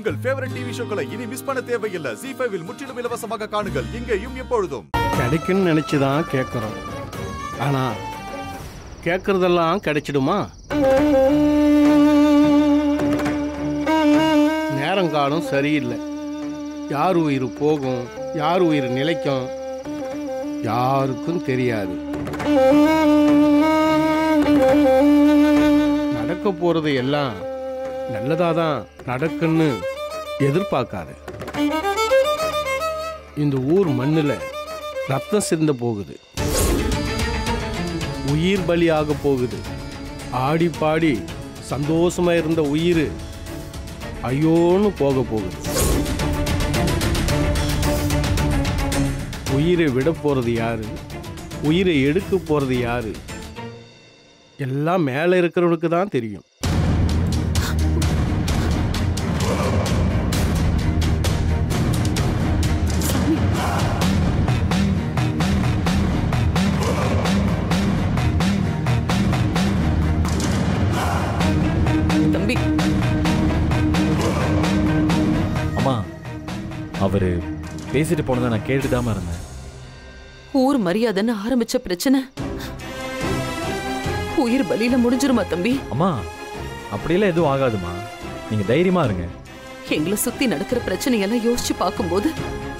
உங்கள் favourite TV ஷோக்களை இனி miss பண்ண தேவையில்லை ஜி ஃபைவில் முற்றிலும் இலவசமாக காணுங்கள் இங்கேயும் எப்பொழுதும் கிடைக்குன்னு நினச்சி தான் கேட்குறோம் ஆனால் கேட்குறதெல்லாம் கிடைச்சிடுமா நேரங்காலம் சரியில்லை யார் உயிர் போகும் யார் உயிர் நிலைக்கும் யாருக்கும் தெரியாது நடக்க போகிறது எல்லாம் நல்லதாக தான் நடக்குன்னு எதிர்பார்க்காது இந்த ஊர் மண்ணில் ரத்தம் சிந்த போகுது உயிர் பலியாக போகுது ஆடி பாடி சந்தோஷமா இருந்த உயிர் ஐயோன்னு போக போகுது உயிரை விட போறது யாரு உயிரை எடுக்க போறது யாரு எல்லாம் மேலே இருக்கிறவனுக்கு தான் தெரியும் தம்பி அம்மா அவரு பேசிட்டு போனதை நான் கேட்டுதாம இருந்தேன் ஊர் மரியாதைன்னு ஆரம்பிச்ச பிரச்சனை உயிர் பலியில முடிஞ்சிருமா தம்பி அம்மா அப்படியெல்லாம் எதுவும் ஆகாதுமா நீங்க தைரியமா இருங்க எங்களை சுத்தி நடக்கிற பிரச்சனையெல்லாம் யோசிச்சு பார்க்கும்போது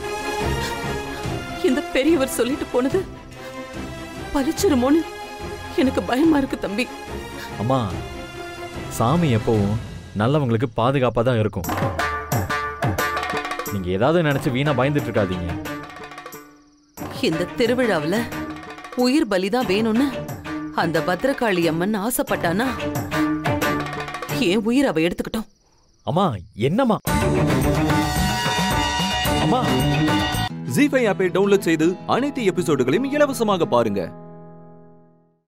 இந்த பெரியவர் சொல்லிட்டு போனது பலிச்சிருமோன்னு எனக்கு பயமா இருக்கு தம்பி அம்மா சாமி எப்பவும் நல்லவங்களுக்கு பாதுகாப்பா தான் இருக்கும் நீங்க ஏதாவது நினைச்சு வீணா பயந்துட்டு இருக்காதீங்க இந்த திருவிழாவுல உயிர் பலிதான் வேணும்னு அந்த பத்ரகாளி அம்மன் ஆசைப்பட்டானா என் உயிர் அவ எடுத்துக்கிட்டோம் அம்மா என்னம்மா அம்மா ஜி ஃபைவ் ஆப்பை டவுன்லோட் செய்து அனைத்து எபிசோடுகளையும் இலவசமாக பாருங்க